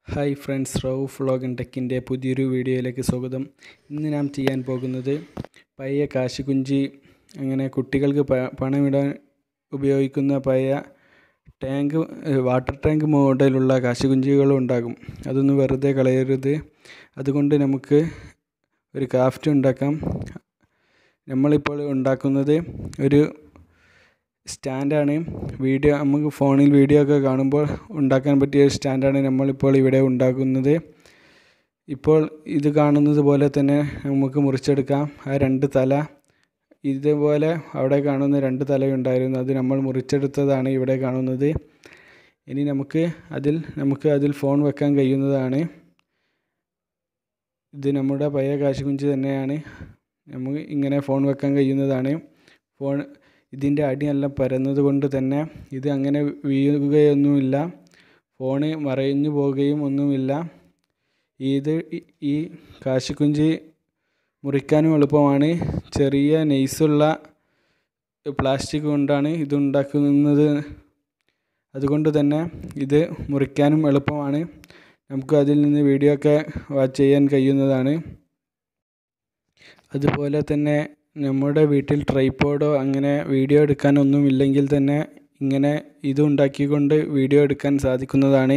hi friends Rauf vlog and ടെക്കിൻ്റെ പുതിയൊരു വീഡിയോയിലേക്ക് സ്വാഗതം ഇന്ന് നാം ചെയ്യാൻ പോകുന്നത് പഴയ കാശിക്കുഞ്ചി അങ്ങനെ കുട്ടികൾക്ക് പ- പണമിടാൻ ഉപയോഗിക്കുന്ന പഴയ ടാങ്ക് ഏഹ് വാട്ടർ ടാങ്ക് മോഡലുള്ള കാശിക്കുഞ്ചികളും ഉണ്ടാകും അതൊന്നും വെറുതെ കളയരുത് അതുകൊണ്ട് നമുക്ക് ഒരു ക്രാഫ്റ്റ് ഉണ്ടാക്കാം നമ്മളിപ്പോൾ ഉണ്ടാക്കുന്നത് ഒരു സ്റ്റാൻഡാണ് വീഡിയോ നമുക്ക് ഫോണിൽ വീഡിയോ ഒക്കെ കാണുമ്പോൾ ഉണ്ടാക്കാൻ പറ്റിയ ഒരു സ്റ്റാൻഡാണ് നമ്മളിപ്പോൾ ഇവിടെ ഉണ്ടാക്കുന്നത് ഇപ്പോൾ ഇത് കാണുന്നത് പോലെ തന്നെ നമുക്ക് മുറിച്ചെടുക്കാം ആ രണ്ട് തല ഇതുപോലെ അവിടെ കാണുന്ന രണ്ട് തലയുണ്ടായിരുന്നു അത് നമ്മൾ മുറിച്ചെടുത്തതാണ് ഇവിടെ കാണുന്നത് ഇനി നമുക്ക് അതിൽ നമുക്ക് അതിൽ ഫോൺ വെക്കാൻ കഴിയുന്നതാണ് ഇത് നമ്മുടെ പഴയ കാശിക്കുഞ്ചി തന്നെയാണ് നമുക്ക് ഇങ്ങനെ ഫോൺ വെക്കാൻ കഴിയുന്നതാണ് ഫോൺ ഇതിൻ്റെ അടി നല്ല പരന്നത് കൊണ്ട് തന്നെ ഇത് അങ്ങനെ വീഴുകയൊന്നുമില്ല ഫോണ് മറഞ്ഞു പോവുകയും ഒന്നുമില്ല ഇത് ഈ- ഈ കാശിക്കുഞ്ചി മുറിക്കാനും എളുപ്പമാണ് ചെറിയ നൈസുള്ള പ്ലാസ്റ്റിക് കൊണ്ടാണ് ഇത് ഉണ്ടാക്കുന്നത് അതുകൊണ്ട് തന്നെ ഇത് മുറിക്കാനും എളുപ്പമാണ് നമുക്ക് അതിൽ നിന്ന് വീഡിയോ ഒക്കെ വാച്ച് ചെയ്യാൻ കഴിയുന്നതാണ് അതുപോലെ തന്നെ നമ്മുടെ വീട്ടിൽ ട്രൈപ്പോഡോ അങ്ങനെ വീഡിയോ എടുക്കാനൊന്നും ഇല്ലെങ്കിൽ തന്നെ ഇങ്ങനെ ഇത് ഉണ്ടാക്കിക്കൊണ്ട് വീഡിയോ എടുക്കാൻ സാധിക്കുന്നതാണ്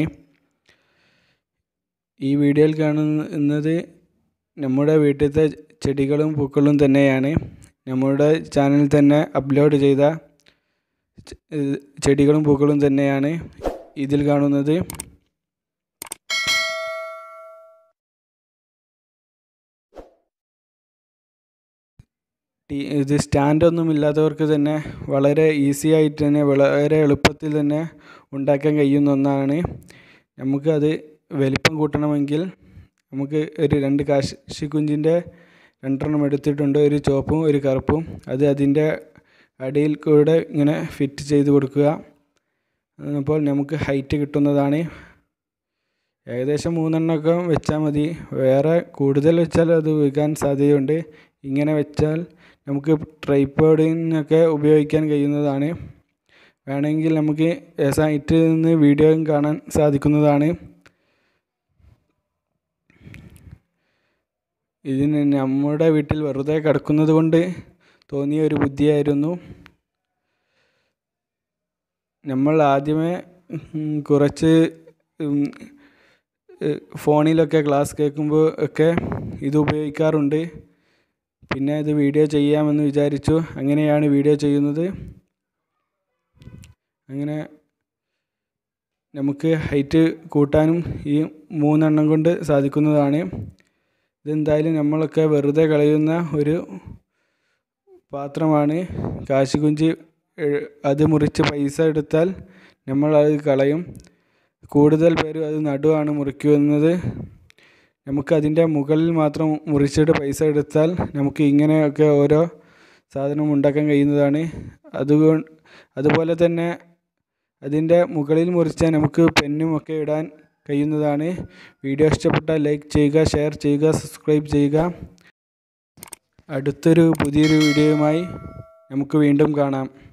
ഈ വീഡിയോയിൽ കാണുന്നത് നമ്മുടെ വീട്ടിലത്തെ ചെടികളും പൂക്കളും തന്നെയാണ് നമ്മുടെ ചാനലിൽ തന്നെ അപ്ലോഡ് ചെയ്ത ചെ- ഏഹ് ചെടികളും പൂക്കളും തന്നെയാണ് ഇതിൽ കാണുന്നത് ടീ- ഇത് സ്റ്റാൻഡൊന്നും ഇല്ലാത്തവർക്ക് തന്നെ വളരെ ഈസി ആയിട്ട് തന്നെ വളരെ എളുപ്പത്തിൽ തന്നെ ഉണ്ടാക്കാൻ കഴിയുന്ന ഒന്നാണ് നമുക്ക് അത് വലിപ്പം കൂട്ടണമെങ്കിൽ നമുക്ക് ഒരു രണ്ട് കാശിക്കുഞ്ചിൻ്റെ രണ്ടെണ്ണം എടുത്തിട്ടുണ്ട് ഒരു ചുവപ്പും ഒരു കറുപ്പും അത് അതിൻ്റെ അടിയിൽ കൂടെ ഇങ്ങനെ ഫിറ്റ് ചെയ്ത് കൊടുക്കുക അപ്പോൾ നമുക്ക് ഹൈറ്റ് കിട്ടുന്നതാണ് ഏകദേശം മൂന്നെണ്ണമൊക്കെ വെച്ചാൽ മതി വേറെ കൂടുതൽ വെച്ചാൽ അത് വീകാൻ സാധ്യതയുണ്ട് ഇങ്ങനെ വെച്ചാൽ നമുക്ക് ട്രൈപ്പോഡിനൊക്കെ ഉപയോഗിക്കാൻ കഴിയുന്നതാണ് വേണമെങ്കിൽ നമുക്ക് സൈറ്റിൽ നിന്ന് വീഡിയോയും കാണാൻ സാധിക്കുന്നതാണ് ഇതിന് നമ്മുടെ വീട്ടിൽ വെറുതെ കിടക്കുന്നത് കൊണ്ട് തോന്നിയ ഒരു ബുദ്ധിയായിരുന്നു നമ്മൾ ആദ്യമേ ഉം, കുറച്ച് ഉം, ഏഹ്, ഫോണിലൊക്കെ ക്ലാസ് കേൾക്കുമ്പോൾ ഒക്കെ ഇത് ഉപയോഗിക്കാറുണ്ട് പിന്നെ ഇത് വീഡിയോ ചെയ്യാമെന്ന് വിചാരിച്ചു അങ്ങനെയാണ് വീഡിയോ ചെയ്യുന്നത് അങ്ങനെ നമുക്ക് ഹൈറ്റ് കൂട്ടാനും ഈ മൂന്നെണ്ണം കൊണ്ട് സാധിക്കുന്നതാണ് ഇതെന്തായാലും നമ്മളൊക്കെ വെറുതെ കളയുന്ന ഒരു പാത്രമാണ് കാശിക്കുഞ്ചി ഏഹ്, അത് മുറിച്ച് പൈസ എടുത്താൽ നമ്മൾ അത് കളയും കൂടുതൽ പേരും അത് നടുവാണ് മുറിക്കുന്നത് നമുക്ക് അതിൻ്റെ മുകളിൽ മാത്രം മുറിച്ചിട്ട് പൈസ എടുത്താൽ നമുക്ക് ഇങ്ങനെയൊക്കെ ഓരോ സാധനം ഉണ്ടാക്കാൻ കഴിയുന്നതാണ് അതുകൊണ്ട് അതുപോലെ തന്നെ അതിൻ്റെ മുകളിൽ മുറിച്ചാൽ നമുക്ക് പെന്നും ഒക്കെ ഇടാൻ കഴിയുന്നതാണ് വീഡിയോ ഇഷ്ടപ്പെട്ടാൽ ലൈക്ക് ചെയ്യുക ഷെയർ ചെയ്യുക സബ്സ്ക്രൈബ് ചെയ്യുക അടുത്തൊരു പുതിയൊരു വീഡിയോയുമായി നമുക്ക് വീണ്ടും കാണാം